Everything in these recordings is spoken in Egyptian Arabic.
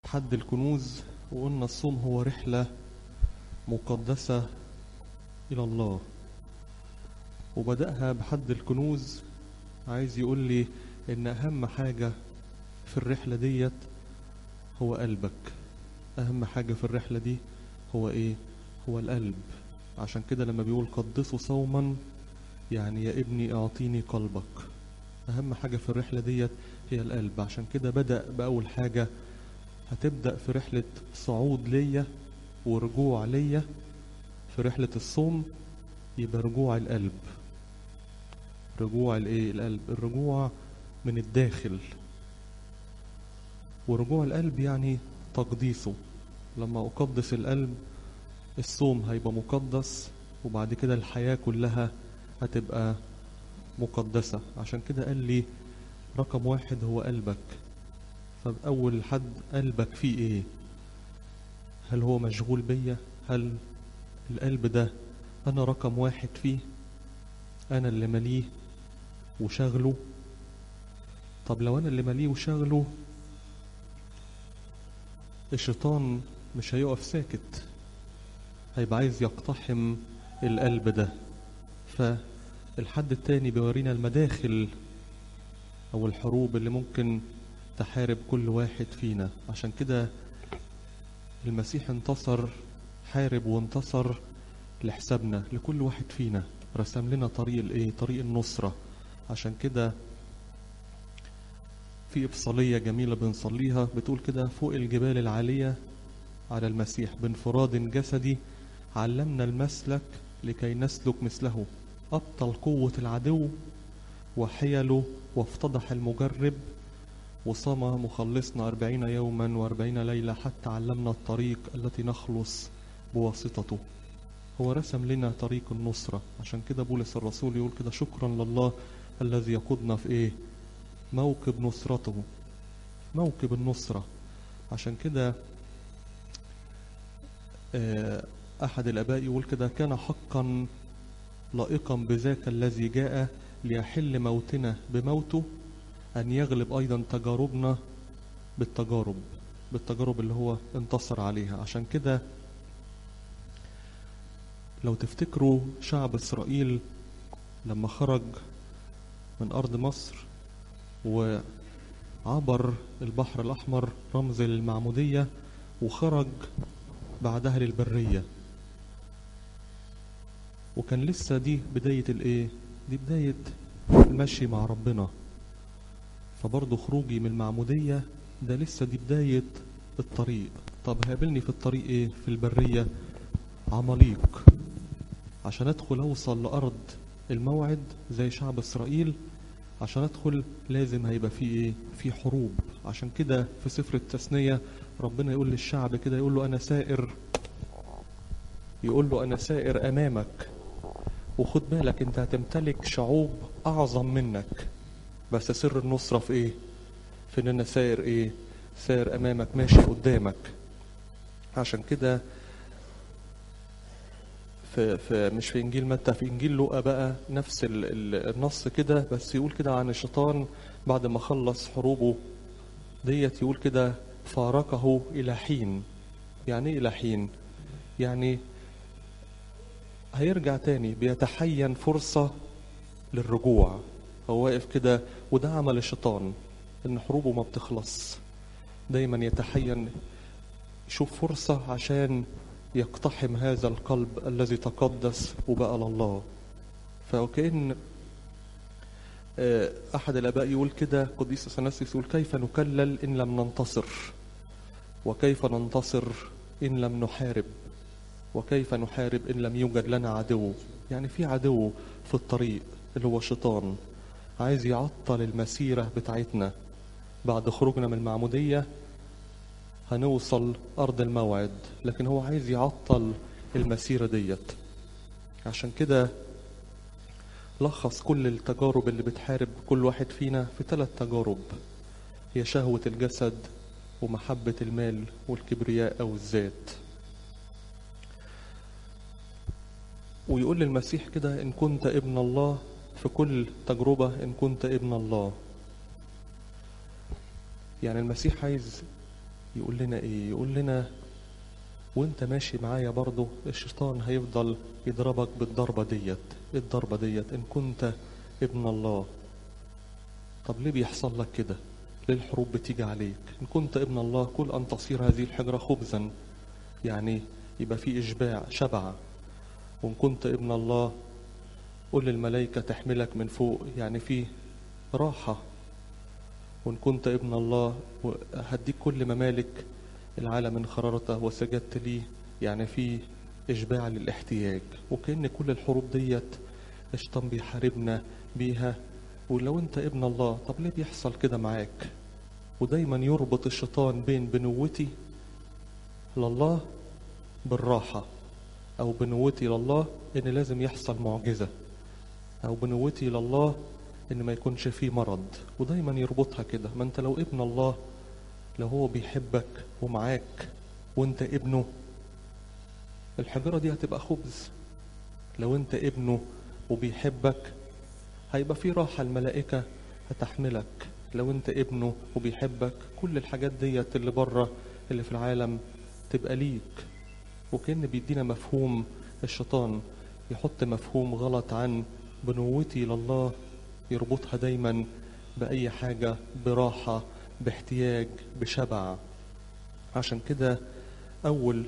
حد الكنوز وقلنا الصوم هو رحلة مقدسة إلى الله وبدأها بحد الكنوز عايز يقول لي إن أهم حاجة في الرحلة ديت هو قلبك أهم حاجة في الرحلة دي هو إيه؟ هو القلب عشان كده لما بيقول قدسوا صوما يعني يا ابني اعطيني قلبك أهم حاجة في الرحلة ديت هي القلب عشان كده بدأ بأول حاجة هتبدأ في رحلة صعود ليا ورجوع ليا في رحلة الصوم يبقى رجوع القلب رجوع الايه القلب الرجوع من الداخل ورجوع القلب يعني تقديسه لما أقدس القلب الصوم هيبقى مقدس وبعد كده الحياة كلها هتبقى مقدسة عشان كده قال لي رقم واحد هو قلبك فأول حد قلبك فيه ايه هل هو مشغول بيا هل القلب ده أنا رقم واحد فيه أنا اللي مليه وشغله طب لو أنا اللي مليه وشغله الشيطان مش هيقف ساكت هيبقى عايز يقتحم القلب ده فالحد التاني بيورينا المداخل أو الحروب اللي ممكن تحارب كل واحد فينا عشان كده المسيح انتصر حارب وانتصر لحسابنا لكل واحد فينا رسم لنا طريق الايه طريق النصرة عشان كده في إبصالية جميلة بنصليها بتقول كده فوق الجبال العالية على المسيح بانفراد جسدي علمنا المسلك لكي نسلك مثله أبطل قوة العدو وحيله وافتضح المجرب وصام مخلصنا أربعين يوما وأربعين ليلة حتى علمنا الطريق التي نخلص بواسطته هو رسم لنا طريق النصرة عشان كده بولس الرسول يقول كده شكرا لله الذي يقودنا في ايه موكب نصرته موكب النصرة عشان كده أحد الآباء يقول كده كان حقا لائقا بذاك الذي جاء ليحل موتنا بموته أن يغلب أيضا تجاربنا بالتجارب بالتجارب اللي هو انتصر عليها عشان كده لو تفتكروا شعب إسرائيل لما خرج من أرض مصر وعبر البحر الأحمر رمز للمعمودية وخرج بعدها للبرية وكان لسه دي بداية الايه دي بداية المشي مع ربنا فبرضه خروجي من المعمودية ده لسه دي بداية الطريق طب هقابلني في الطريق ايه في البرية عماليق عشان ادخل اوصل لارض الموعد زي شعب اسرائيل عشان ادخل لازم هيبقى في ايه في حروب عشان كده في سفر التثنية ربنا يقول للشعب كده يقول له انا سائر يقول له انا سائر امامك وخد بالك انت هتمتلك شعوب اعظم منك بس سر النصرة في ايه في ان انا سائر ايه سائر امامك ماشي قدامك عشان كده في, في مش في انجيل متى في انجيل لوقا بقى نفس ال ال النص كده بس يقول كده عن الشيطان بعد ما خلص حروبه ديت يقول كده فارقه الى حين يعني ايه الى حين يعني هيرجع تاني بيتحين فرصة للرجوع هو واقف كده وده عمل الشيطان ان حروبه ما بتخلص دايما يتحين يشوف فرصة عشان يقتحم هذا القلب الذي تقدس وبقى لله فكأن أحد الآباء يقول كده قديس أثناسيوس يقول كيف نكلل إن لم ننتصر وكيف ننتصر إن لم نحارب وكيف نحارب إن لم يوجد لنا عدو يعني في عدو في الطريق اللي هو الشيطان عايز يعطل المسيرة بتاعتنا بعد خروجنا من المعمودية هنوصل أرض الموعد لكن هو عايز يعطل المسيرة ديت عشان كده لخص كل التجارب اللي بتحارب كل واحد فينا في ثلاث تجارب هي شهوة الجسد ومحبة المال والكبرياء أو الذات ويقول للمسيح كده إن كنت ابن الله في كل تجربة إن كنت ابن الله يعني المسيح عايز يقول لنا ايه يقول لنا وانت ماشي معايا برضه الشيطان هيفضل يضربك بالضربة ديت إيه الضربة ديت ان كنت ابن الله طب ليه بيحصل لك كده ليه الحروب بتيجي عليك ان كنت ابن الله كل ان تصير هذه الحجرة خبزا يعني يبقى في اشباع شبع وان كنت ابن الله قل للملائكة تحملك من فوق يعني في راحة وإن كنت ابن الله هديك كل ممالك العالم إن خررته وسجدت لي يعني في إشباع للاحتياج وكأن كل الحروب ديت الشيطان بيحاربنا بيها ولو أنت ابن الله طب ليه بيحصل كده معاك ودايما يربط الشيطان بين بنوتي لله بالراحة أو بنوتي لله إن لازم يحصل معجزة أو بنوتي لله إن ما يكونش فيه مرض ودايما يربطها كده ما أنت لو ابن الله لو هو بيحبك ومعاك وأنت ابنه الحجرة دي هتبقى خبز لو أنت ابنه وبيحبك هيبقى في راحة الملائكة هتحملك لو أنت ابنه وبيحبك كل الحاجات ديت اللي بره اللي في العالم تبقى ليك وكأن بيدينا مفهوم الشيطان يحط مفهوم غلط عن بنوتي لله يربطها دايما بأي حاجة براحة باحتياج بشبع عشان كده أول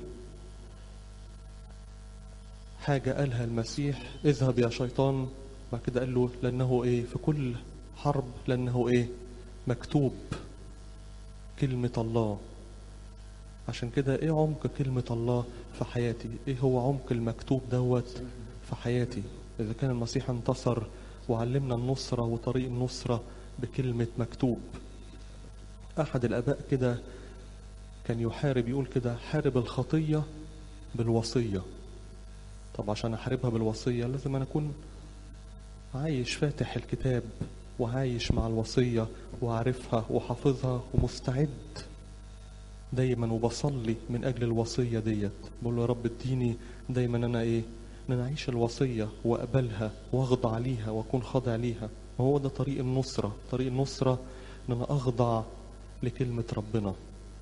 حاجة قالها المسيح اذهب يا شيطان بعد كده قال له لأنه إيه في كل حرب لأنه إيه مكتوب كلمة الله عشان كده ايه عمق كلمة الله في حياتي ايه هو عمق المكتوب دوت في حياتي اذا كان المسيح انتصر وعلمنا النصرة وطريق النصرة بكلمة مكتوب احد الاباء كده كان يحارب يقول كده حارب الخطية بالوصية طب عشان احاربها بالوصية لازم انا اكون عايش فاتح الكتاب وعايش مع الوصية وعارفها وحافظها ومستعد دايما وبصلي من اجل الوصيه ديت بقول له يا رب اديني دايما انا ايه ان انا اعيش الوصيه واقبلها واخضع ليها واكون خاضع ليها وهو ده طريق النصره طريق النصره ان انا اخضع لكلمه ربنا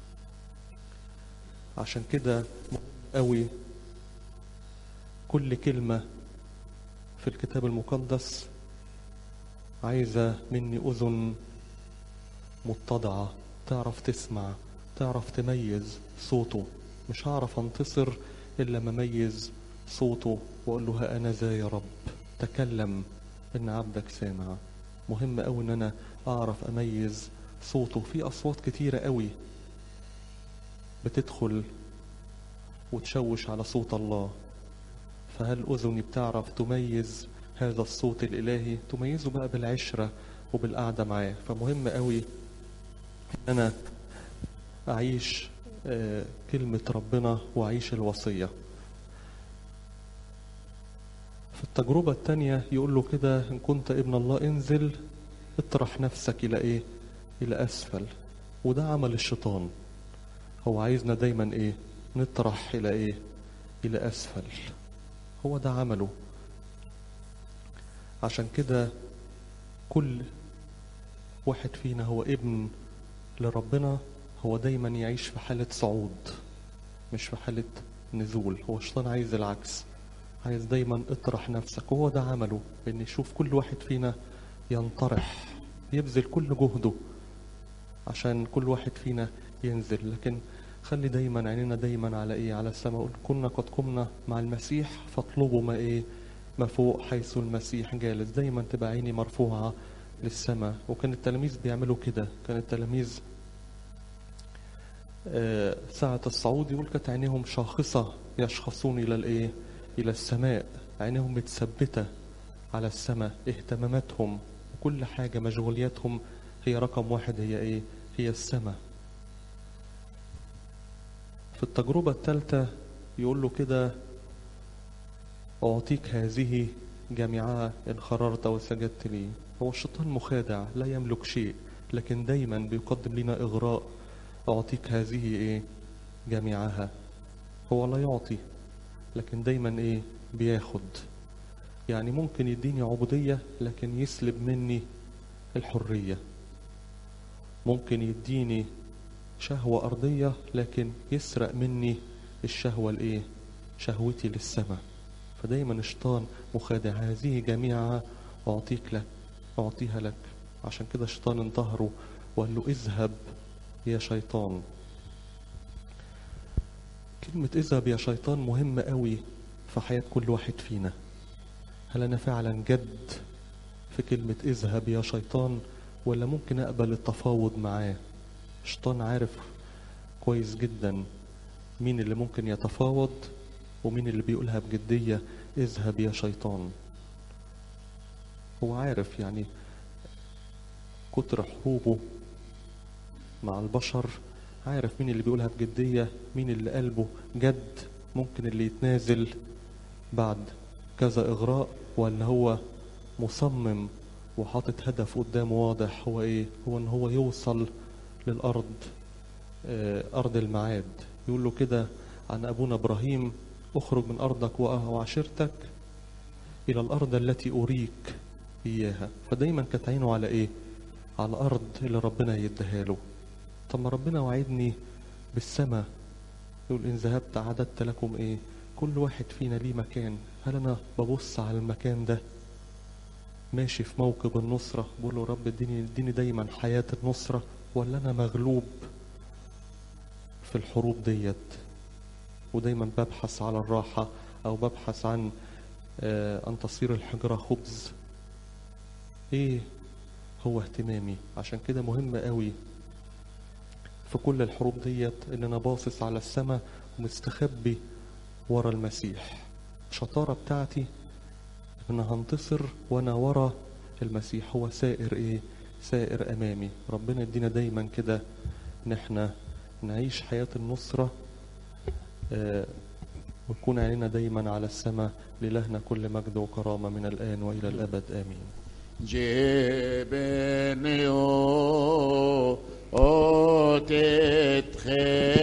عشان كده قوي كل كلمه في الكتاب المقدس عايزه مني اذن متضعه تعرف تسمع تعرف تميز صوته مش هعرف انتصر الا ما اميز صوته واقول له ها انا ذا يا رب تكلم ان عبدك سامع مهم قوي ان انا اعرف اميز صوته في اصوات كتيره قوي بتدخل وتشوش على صوت الله فهل اذني بتعرف تميز هذا الصوت الالهي تميزه بقى بالعشره وبالقعده معاه فمهم قوي ان انا أعيش كلمة ربنا وأعيش الوصية في التجربة التانية يقول له كده إن كنت ابن الله انزل اطرح نفسك إلى إيه إلى أسفل وده عمل الشيطان هو عايزنا دايما إيه نطرح إلى إيه إلى أسفل هو ده عمله عشان كده كل واحد فينا هو ابن لربنا هو دايما يعيش في حالة صعود مش في حالة نزول هو الشيطان عايز العكس عايز دايما اطرح نفسك وهو ده عمله ان يشوف كل واحد فينا ينطرح يبذل كل جهده عشان كل واحد فينا ينزل لكن خلي دايما عيننا دايما على ايه على السماء كنا قد قمنا مع المسيح فاطلبوا ما ايه ما فوق حيث المسيح جالس دايما تبقى عيني مرفوعة للسماء وكان التلاميذ بيعملوا كده كان التلاميذ ساعة الصعود يقول كانت عينيهم شاخصة يشخصون إلى الإيه؟ إلى السماء عينيهم متثبتة على السماء اهتماماتهم وكل حاجة مشغولياتهم هي رقم واحد هي إيه؟ هي السماء في التجربة الثالثة يقول له كده أعطيك هذه جميعها إن خررت وسجدت لي هو الشيطان مخادع لا يملك شيء لكن دايما بيقدم لنا إغراء أعطيك هذه إيه جميعها هو لا يعطي لكن دايما إيه بياخد يعني ممكن يديني عبودية لكن يسلب مني الحرية ممكن يديني شهوة أرضية لكن يسرق مني الشهوة الإيه شهوتي للسماء فدايما الشيطان مخادع هذه جميعها أعطيك لك أعطيها لك عشان كده الشيطان انتهره وقال له اذهب يا شيطان كلمة اذهب يا شيطان مهمة قوي في حياة كل واحد فينا هل أنا فعلا جد في كلمة اذهب يا شيطان ولا ممكن أقبل التفاوض معاه الشيطان عارف كويس جدا مين اللي ممكن يتفاوض ومين اللي بيقولها بجدية اذهب يا شيطان هو عارف يعني كتر حروبه مع البشر عارف مين اللي بيقولها بجدية مين اللي قلبه جد ممكن اللي يتنازل بعد كذا إغراء ولا هو مصمم وحاطط هدف قدامه واضح هو ايه هو ان هو يوصل للأرض آه، أرض المعاد يقول له كده عن أبونا إبراهيم اخرج من أرضك وعشيرتك إلى الأرض التي أريك إياها فدايما كانت عينه على إيه على الأرض اللي ربنا يديها له طب ما ربنا وعدني بالسماء يقول إن ذهبت أعددت لكم إيه كل واحد فينا ليه مكان هل أنا ببص على المكان ده ماشي في موكب النصرة بقول له رب اديني اديني دايما حياة النصرة ولا أنا مغلوب في الحروب ديت ودايما ببحث على الراحة أو ببحث عن آه، أن تصير الحجرة خبز إيه هو اهتمامي عشان كده مهم قوي في كل الحروب ديت ان انا باصص على السماء ومستخبي ورا المسيح الشطارة بتاعتي ان انا هنتصر وانا ورا المسيح هو سائر ايه سائر امامي ربنا يدينا دايما كده ان احنا نعيش حياة النصرة آه، ويكون عيننا دايما على السماء لإلهنا كل مجد وكرامة من الآن وإلى الأبد آمين جبني او تتخيل